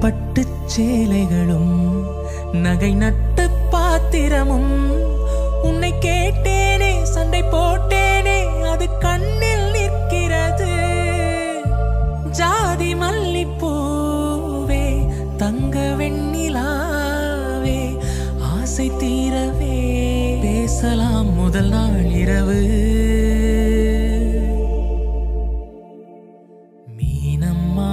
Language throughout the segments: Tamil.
பட்டுச் சேலைகளும் நகை நட்டு பாத்திரமும் உன்னை கேட்டேனே சண்டை போட்டேனே அது கண்ணில் நிற்கிறது ஜாதி மல்லிப்பூவே தங்க வெண்ணிலாவே ஆசை தீரவே பேசலாம் முதல் நாள் இரவு மீனம்மா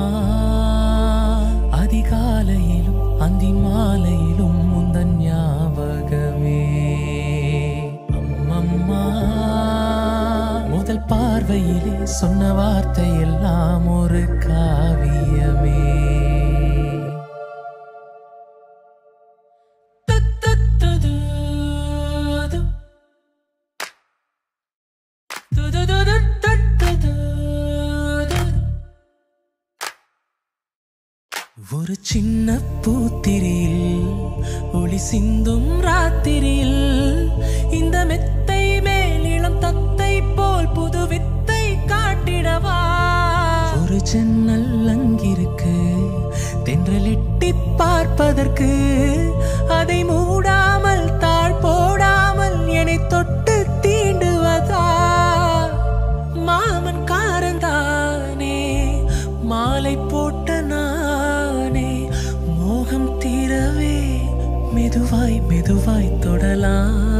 அதிகாலையிலும் அந்தி மாலையிலும் முந்தன் ஞாபகமே அம்மம்மா முதல் பார்வையிலே சொன்ன வார்த்தை எல்லாம் ஒரு காவியமே துத்துதுது. துதுதுதுதுதுது. ஒரு சின்ன பூத்திரியில் ஒளி சிந்தும் ராத்திரியில் இந்த மெத்தை மேல் இளம் தத்தை போல் புது வித்தை காட்டிடவா ஒரு ஜன்னல் அங்கிருக்கு தென்றலிட்டி பார்ப்பதற்கு அதை மூடாமல் தாழ் போடாமல் என்னை தொட்டு தீண்டுவதா மாமன் காரந்தானே மாலை போட்ட நானே மோகம் தீரவே மெதுவாய் மெதுவாய் தொடலாம்